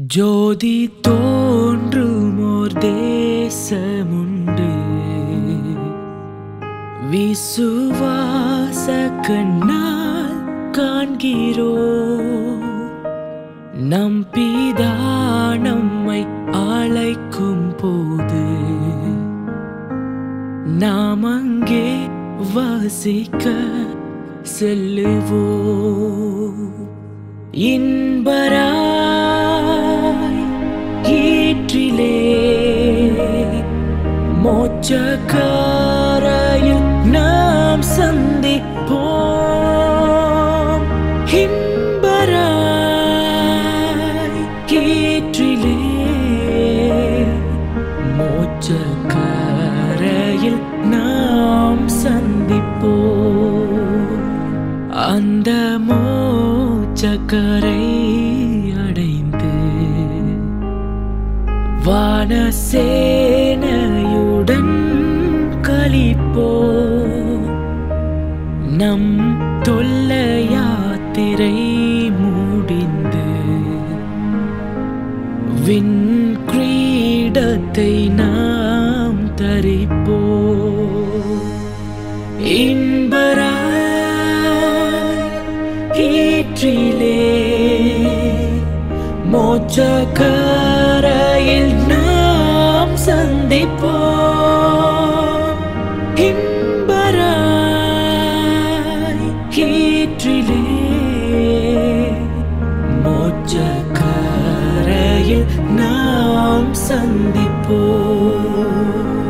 ஜோதி தோன்றுமோர் தேசமுண்டு விசுவாச கண்ணால் காண்கிறோ நம் பிதா நம்மை அழைக்கும் போது நாம் அங்கே வாசிக்க செல்லுவோ இன்பராய் ஈற்றிலே மோச்சக்காரையில் நாம் சந்திப்போம் இன்பராய் ஈற்றிலே மோச்சக்காரையில் நாம் சந்திப்போம் அந்த மோச்சக்கரை அடைந்து வானசேனையுடன் கழிப்போ நம் தொல்ல யாத்திரை முடிந்து விண் கிரீடத்தை நாம் தரிப்போ இன்பராய் ஈற்றிலே மோச்சக்கரையில் நாம் சந்திப்போம் இன்பராய் ஈற்றிலே மோச்சக்கரையில் நாம் சந்திப்போம்